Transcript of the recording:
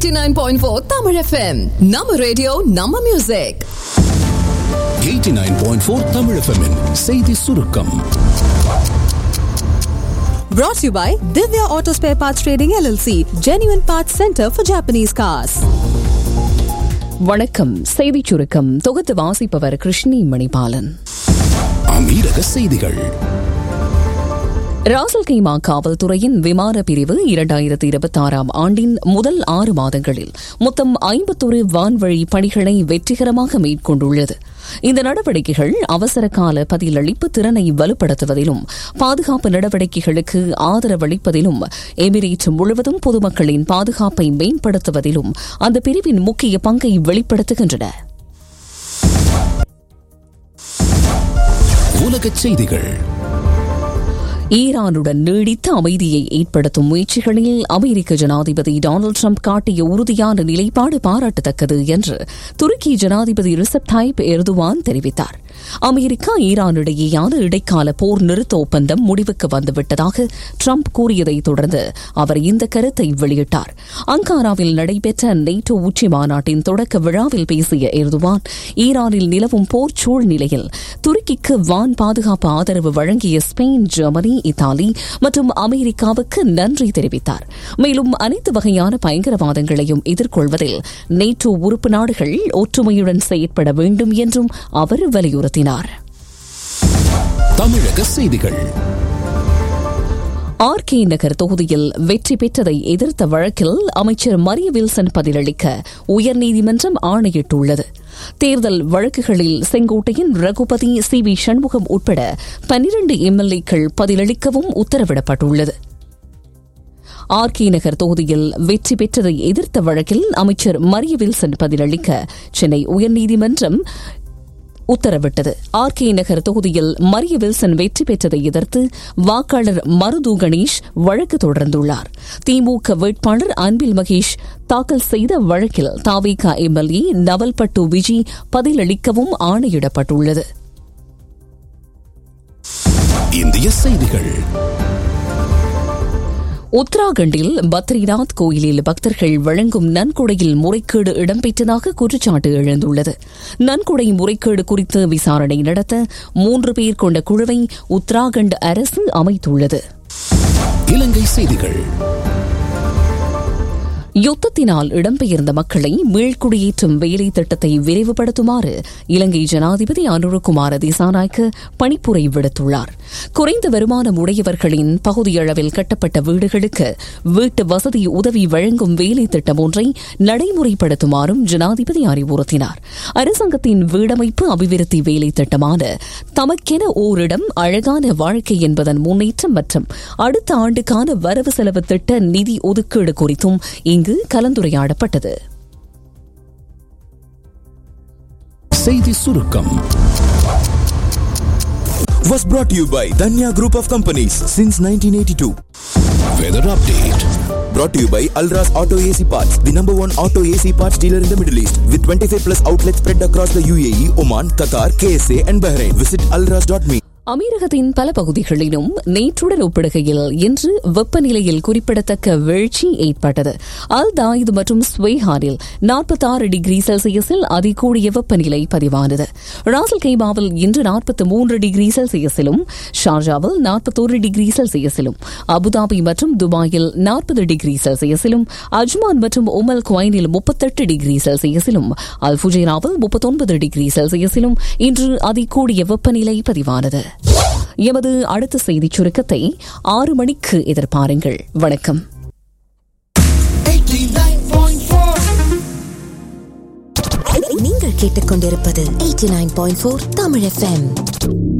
89.4 Tamil FM நம்ம radio நம்ம music 89.4 Tamil FM -இன் செய்தி சுருக்கம் Brought to you by Divya Auto Spare Parts Trading LLC, Genuine Parts Center for Japanese Cars. வணக்கம் செய்திச் சுருக்கம் தொகுத்து வாசிப்பவர் கிருஷ்ணி மணிபாலன் அமீரக செய்திகள் ராசல் கைமா காவல்துறையின் விமான பிரிவு இரண்டாயிரத்தி இருபத்தி ஆறாம் ஆண்டின் முதல் ஆறு மாதங்களில் மொத்தம் ஐம்பத்தொரு வான்வழி பணிகளை வெற்றிகரமாக மேற்கொண்டுள்ளது இந்த நடவடிக்கைகள் அவசர கால பதிலளிப்பு திறனை வலுப்படுத்துவதிலும் பாதுகாப்பு நடவடிக்கைகளுக்கு ஆதரவளிப்பதிலும் எமிரேட் முழுவதும் பொதுமக்களின் பாதுகாப்பை மேம்படுத்துவதிலும் அந்த பிரிவின் முக்கிய பங்கை வெளிப்படுத்துகின்றன உலகச் செய்திகள் ஈரானுடன் நீடித்த அமைதியை ஏற்படுத்தும் முயற்சிகளில் அமெரிக்க ஜனாதிபதி டொனால்டு ட்ரம்ப் காட்டிய உறுதியான நிலைப்பாடு பாராட்டத்தக்கது என்று துருக்கி ஜனாதிபதி ரிசப் தாய்ப் எர்துவான் தெரிவித்தார் அமெரிக்கா ஈரானிடையேயான இடைக்கால போர் நிறுத்த ஒப்பந்தம் முடிவுக்கு வந்துவிட்டதாக ட்ரம்ப் கூறியதை தொடர்ந்து அவர் இந்த கருத்தை வெளியிட்டார் அங்காராவில் நடைபெற்ற நேட்டோ உச்சி மாநாட்டின் தொடக்க விழாவில் பேசிய எர்துவான் ஈரானில் நிலவும் போர் சூழ்நிலையில் துருக்கிக்கு வான் பாதுகாப்பு ஆதரவு வழங்கிய ஸ்பெயின் ஜெர்மனி இத்தாலி மற்றும் அமெரிக்காவுக்கு நன்றி தெரிவித்தார் மேலும் அனைத்து வகையான பயங்கரவாதங்களையும் எதிர்கொள்வதில் நேட்டோ உறுப்பு நாடுகள் ஒற்றுமையுடன் செயற்பட வேண்டும் என்றும் அவர் வலியுறுத்தினார் தமிழக செய்திகள் ஆர் கே நகர் தொகுதியில் வெற்றி பெற்றதை எதிர்த்த வழக்கில் அமைச்சர் மரிய வில்சன் பதிலளிக்க உயர்நீதிமன்றம் ஆணையிட்டுள்ளது தேர்தல் வழக்குகளில் செங்கோட்டையின் ரகுபதி சி வி சண்முகம் உட்பட பனிரண்டு எம்எல்ஏக்கள் பதிலளிக்கவும் உத்தரவிடப்பட்டுள்ளது ஆர் கே நகர் தொகுதியில் வெற்றி பெற்றதை எதிர்த்த வழக்கில் அமைச்சர் மரிய வில்சன் பதிலளிக்க சென்னை உயர்நீதிமன்றம் உத்தரவிட்டது ஆர் கே நகர் தொகுதியில் மரிய வில்சன் வெற்றி பெற்றதை எதிர்த்து வாக்காளர் மருது கணேஷ் வழக்கு தொடர்ந்துள்ளார் திமுக வேட்பாளர் அன்பில் மகேஷ் தாக்கல் செய்த வழக்கில் தாவிக எம்எல்ஏ நவல்பட்டு விஜி பதிலளிக்கவும் ஆணையிடப்பட்டுள்ளது இந்திய செய்திகள் உத்தராகண்டில் பத்ரிநாத் கோயிலில் பக்தர்கள் வழங்கும் நன்கொடையில் முறைகேடு இடம்பெற்றதாக குற்றச்சாட்டு எழுந்துள்ளது நன்கொடை முறைகேடு குறித்து விசாரணை நடத்த மூன்று பேர் கொண்ட குழுவை உத்தராகண்ட் அரசு அமைத்துள்ளது இலங்கை செய்திகள் யுத்தத்தினால் இடம்பெயர்ந்த மக்களை மீள்குடியேற்றும் வேலை திட்டத்தை விரைவுபடுத்துமாறு இலங்கை ஜனாதிபதி அனுருகுமார திசாநாய்க்கு பணிப்புரை விடுத்துள்ளார் குறைந்த வருமானம் உடையவர்களின் பகுதியளவில் கட்டப்பட்ட வீடுகளுக்கு வீட்டு வசதி உதவி வழங்கும் வேலை திட்டம் ஒன்றை நடைமுறைப்படுத்துமாறும் ஜனாதிபதி அறிவுறுத்தினார் அரசாங்கத்தின் வீடமைப்பு அபிவிருத்தி வேலை திட்டமான தமக்கென ஓரிடம் அழகான வாழ்க்கை என்பதன் முன்னேற்றம் மற்றும் அடுத்த ஆண்டுக்கான வரவு செலவு திட்ட நிதி ஒதுக்கீடு குறித்தும் இங்கு கலந்துரையாடப்பட்டது செய்தி சுருக்கம் was brought to you by Danya Group of Companies since 1982. Weather update Brought to you by Alras Auto AC Parts, the number one auto AC parts dealer in the Middle East, with 25 plus outlets spread across the UAE, Oman, Qatar, KSA, and Bahrain. Visit alras.me. அமீரகத்தின் பல பகுதிகளிலும் நேற்றுடன் ஒப்பிடுகையில் இன்று வெப்பநிலையில் குறிப்பிடத்தக்க வீழ்ச்சி ஏற்பட்டது அல் தாயித் மற்றும் ஸ்வேஹானில் நாற்பத்தாறு டிகிரி செல்சியஸில் அதிகூடிய வெப்பநிலை பதிவானது ராசல் கைமாவில் இன்று நாற்பத்தி மூன்று டிகிரி செல்சியஸிலும் ஷார்ஜாவில் நாற்பத்தோரு டிகிரி செல்சியஸிலும் அபுதாபி மற்றும் துபாயில் நாற்பது டிகிரி செல்சியஸிலும் அஜ்மான் மற்றும் உமல் குவைனில் முப்பத்தெட்டு டிகிரி செல்சியஸிலும் அல் ஃபுஜேராவில் முப்பத்தொன்பது டிகிரி செல்சியஸிலும் இன்று அதிகூடிய வெப்பநிலை பதிவானது எமது அடுத்த செய்திச் சுருக்கத்தை ஆறு மணிக்கு எதிர்பாருங்கள் வணக்கம் நீங்கள் கேட்டுக்கொண்டிருப்பது 89.4 தமிழ் எஃப்எம்